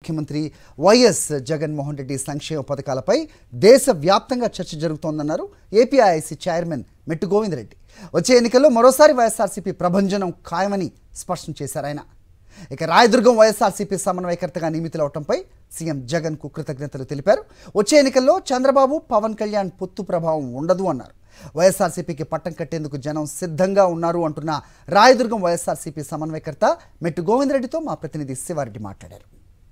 ముఖ్యమంత్రి వైఎస్ జగన్మోహన్ రెడ్డి సంక్షేమ పథకాలపై దేశవ్యాప్తంగా చర్చ జరుగుతోందన్నారు ఏపీఐఐసి చైర్మన్ మెట్టు గోవిందరెడ్డి వచ్చే ఎన్నికల్లో మరోసారి వైఎస్ఆర్సీపీ ప్రభంజనం ఖాయమని స్పష్టం చేశారు ఆయన ఇక రాయదుర్గం వైఎస్ఆర్సీపీ సమన్వయకర్తగా నియమితులవటంపై సీఎం జగన్ కు కృతజ్ఞతలు తెలిపారు వచ్చే ఎన్నికల్లో చంద్రబాబు పవన్ కళ్యాణ్ పొత్తు ప్రభావం ఉండదు అన్నారు వైఎస్ఆర్సీపీకి పట్టం కట్టేందుకు జనం సిద్ధంగా ఉన్నారు అంటున్న రాయదుర్గం వైఎస్ఆర్సీపీ సమన్వయకర్త మెట్టు గోవిందరెడ్డితో మా ప్రతినిధి శివారెడ్డి మాట్లాడారు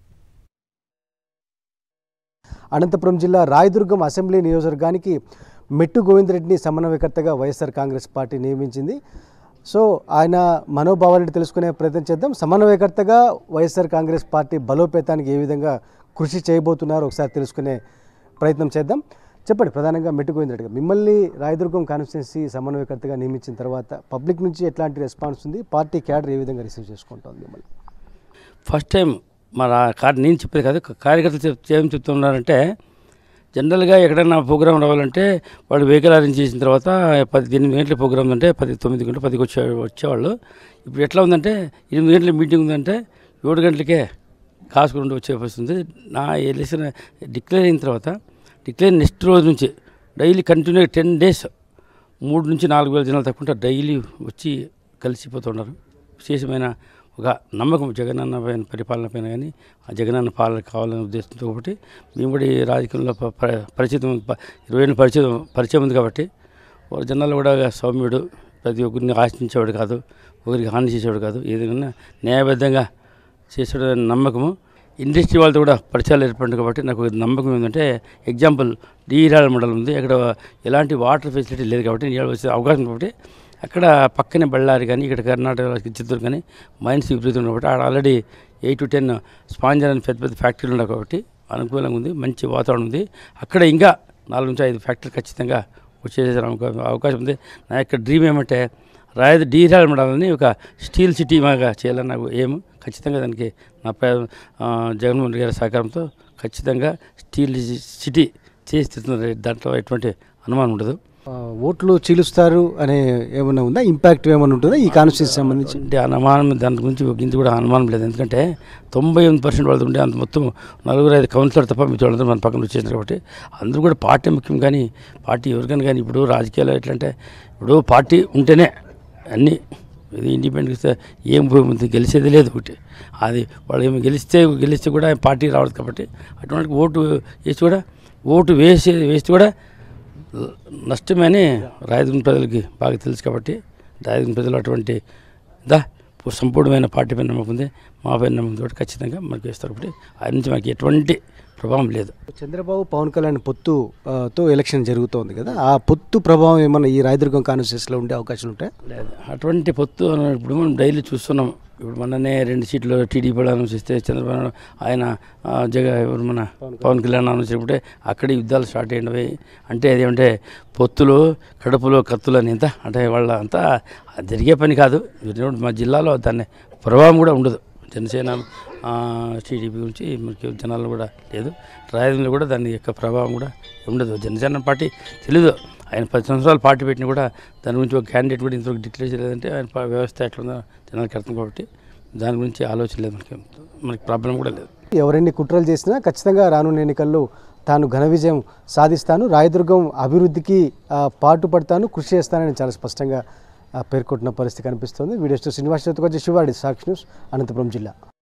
అనంతపురం జిల్లా రాయదుర్గం అసెంబ్లీ నియోజకవర్గానికి మెట్టు గోవిందరెడ్డిని సమన్వయకర్తగా వైఎస్ఆర్ కాంగ్రెస్ పార్టీ నియమించింది సో ఆయన మనోభావాలను తెలుసుకునే ప్రయత్నం చేద్దాం సమన్వయకర్తగా వైఎస్ఆర్ కాంగ్రెస్ పార్టీ బలోపేతానికి ఏ విధంగా కృషి చేయబోతున్నారో ఒకసారి తెలుసుకునే ప్రయత్నం చేద్దాం చెప్పండి ప్రధానంగా మెట్టు గోవిందరెడ్డి గారు మిమ్మల్ని రాయదుర్గం కాన్స్టిట్యున్సీ సమన్వయకర్తగా నియమించిన తర్వాత పబ్లిక్ నుంచి ఎట్లాంటి రెస్పాన్స్ ఉంది పార్టీ క్యాడర్ ఏ విధంగా రిసీవ్ చేసుకుంటుంది మిమ్మల్ని ఫస్ట్ టైం మన కార్ నేను చెప్పేది కాదు కార్యకర్తలు చెప్ ఏం చెప్తున్నారంటే జనరల్గా ఎక్కడైనా ప్రోగ్రామ్ రావాలంటే వాళ్ళు వెహికల్ అరేంజ్ చేసిన తర్వాత పది ఎనిమిది గంటల ప్రోగ్రామ్ ఉందంటే పది తొమ్మిది గంటలు పదికి వచ్చే వచ్చేవాళ్ళు ఇప్పుడు ఎట్లా ఉందంటే ఎనిమిది గంటల మీటింగ్ ఉందంటే ఏడు గంటలకే కాసుకుంటూ వచ్చే వస్తుంది నా ఎలక్షన్ డిక్లేర్ అయిన తర్వాత డిక్లేర్ నెక్స్ట్ రోజు నుంచి డైలీ కంటిన్యూ టెన్ డేస్ మూడు నుంచి నాలుగు వేల జనాలు తక్కువ డైలీ వచ్చి కలిసిపోతున్నారు విశేషమైన ఒక నమ్మకం జగనన్న పైన పరిపాలన పైన కానీ ఆ జగనన్న పాలన కావాలనే ఉద్దేశంతో ఒకటి మేము కూడా ఈ రాజకీయంలో ప- ప- పరిచితం ప- ఇరవై ఏళ్ళు పరిచయం పరిచయం ఉంది కాబట్టి వాళ్ళ జనాలు కూడా సౌమ్యుడు ప్రతి ఒక్కరిని ఆశించేవాడు కాదు ఒకరికి హాని చేసేవాడు కాదు ఏదైనా న్యాయబద్ధంగా చేసాడు అనే నమ్మకము ఇండస్ట్రీ వాళ్ళతో కూడా పరిచయాలు ఏర్పడింది కాబట్టి నాకు ఒక నమ్మకం ఏంటంటే ఎగ్జాంపుల్ డీరాల మండలం ఉంది అక్కడ ఎలాంటి వాటర్ ఫెసిలిటీ లేదు కాబట్టి నీళ్ళు వచ్చే అవకాశం ఉంది కాబట్టి అక్కడ పక్కనే బళ్ళారి కానీ ఇక్కడ కర్ణాటక చిత్తూరు కానీ మైన్స్ విపరీతం ఉంది కాబట్టి ఆడ ఆల్రెడీ ఎయిట్ టు టెన్ స్పాంజర్ అని పెద్ద పెద్ద ఫ్యాక్టరీలు ఉన్నాయి కాబట్టి అనుకూలంగా ఉంది మంచి వాతావరణం ఉంది అక్కడ ఇంకా నాలుగు నుంచి ఐదు ఫ్యాక్టరీలు ఖచ్చితంగా వచ్చేసే అవకా- అవకాశం ఉంది నా యొక్క డ్రీమ్ ఏమంటే రాయద డీరాల మండలాన్ని ఒక స్టీల్ సిటీ మాగా చేయాలని నాకు ఏం ఖచ్చితంగా దానికి నా ప్ర ఆ, జగన్మోహన్ రెడ్డి గారి సహకారంతో ఖచ్చితంగా స్టీల్ సిటీ చేసి తీరుతున్నారు దాంట్లో ఎటువంటి అనుమానం ఉండదు ఆ, ఓట్లు చీలుస్తారు అనే ఏమన్నా ఉందా ఇంపాక్ట్ ఏమైనా ఉంటుందా ఈ కాన్స్టిట్యూన్సీ సంబంధించి అంటే అనుమానం దాని గురించి ఒక ఇంత కూడా అనుమానం లేదు ఎందుకంటే తొంభై ఎనిమిది పర్సెంట్ వాళ్ళు ఉండే అంత మొత్తం నలుగురు ఐదు కౌన్సిలర్ తప్ప మిగతా వాళ్ళందరూ మన పక్కన వచ్చేసారు కాబట్టి అందరూ కూడా పార్టీ ముఖ్యం కానీ పార్టీ ఎవరికైనా కానీ ఇప్పుడు రాజకీయాలు ఎట్లంటే ఇప్పుడు పార్టీ ఉంటేనే అన్నీ ఇది ఇండిపెండెంట్ ఏం ఉపయోగం గెలిచేది లేదు ఒకటి అది వాళ్ళు ఏమి గెలిస్తే గెలిస్తే కూడా పార్టీ రావదు కాబట్టి అటువంటి ఓటు వేసి కూడా ఓటు వేసి వేస్తే కూడా నష్టమే అని రాయదుర్గం ప్రజలకి బాగా తెలుసు కాబట్టి రాయదుర్గం ప్రజలు అటువంటి దా సంపూర్ణమైన పార్టీ పైన నమ్మకం ఉంది మా పైన నమ్మకం తోటి ఖచ్చితంగా మనకు వేస్తారు కాబట్టి ఆయన నుంచి మాకు ఎటువంటి ప్రభావం లేదు చంద్రబాబు పవన్ కళ్యాణ్ పొత్తు ఆ, తో ఎలక్షన్ జరుగుతోంది కదా ఆ పొత్తు ప్రభావం ఏమన్నా ఈ రాయదుర్గం కాన్స్టిట్యూన్సీలో ఉండే అవకాశాలు ఉంటాయి లేదు అటువంటి పొత్తు అన్న- ఇప్పుడు మనం డైలీ చూస్తున్నాం ఇప్పుడు మొన్ననే రెండు సీట్లు టీడీపీ అనౌన్స్ చేస్తే చంద్రబాబు నాయుడు ఆయన ఆ, జగ ఎవరు మన పవన్ కళ్యాణ్ అనౌన్స్ చేసినప్పుడే అక్కడే యుద్ధాలు స్టార్ట్ అయినవి అంటే అదేమంటే పొత్తులు కడుపులో కత్తులు అని ఎంత అంటే వాళ్ళ అంతా అది జరిగే పని కాదు ఇది మా జిల్లాలో దాన్ని ప్రభావం కూడా ఉండదు జనసేన ఆ, టీడీపీ గురించి మనకి జనాలు కూడా లేదు రాయదంలో కూడా దాని యొక్క ప్రభావం కూడా ఉండదు జనసేన పార్టీ తెలీదు ఆయన పది సంవత్సరాలు పార్టీ పెట్టినా కూడా దాని గురించి ఒక క్యాండిడేట్ కూడా ఇంతవరకు డిక్లేర్ చేయలేదంటే ఆయన ప- వ్యవస్థ ఎట్లుందో జనాలకు అర్థం కాబట్టి దాని గురించి ఆలోచన లేదు మనకి మనకి ప్రాబ్లం కూడా లేదు ఎవరెన్ని కుట్రలు చేసినా ఖచ్చితంగా రానున్న ఎన్నికల్లో తాను ఘన విజయం సాధిస్తాను రాయదుర్గం అభివృద్ధికి ఆ, పాటుపడతాను కృషి చేస్తానని చాలా స్పష్టంగా ఆ, పేర్కొంటున్న పరిస్థితి కనిపిస్తుంది వీడియోస్ శ్రీనివాస్ చతుకొచ్చి శివాడి సాక్షి న్యూస్ అనంతపురం జిల్లా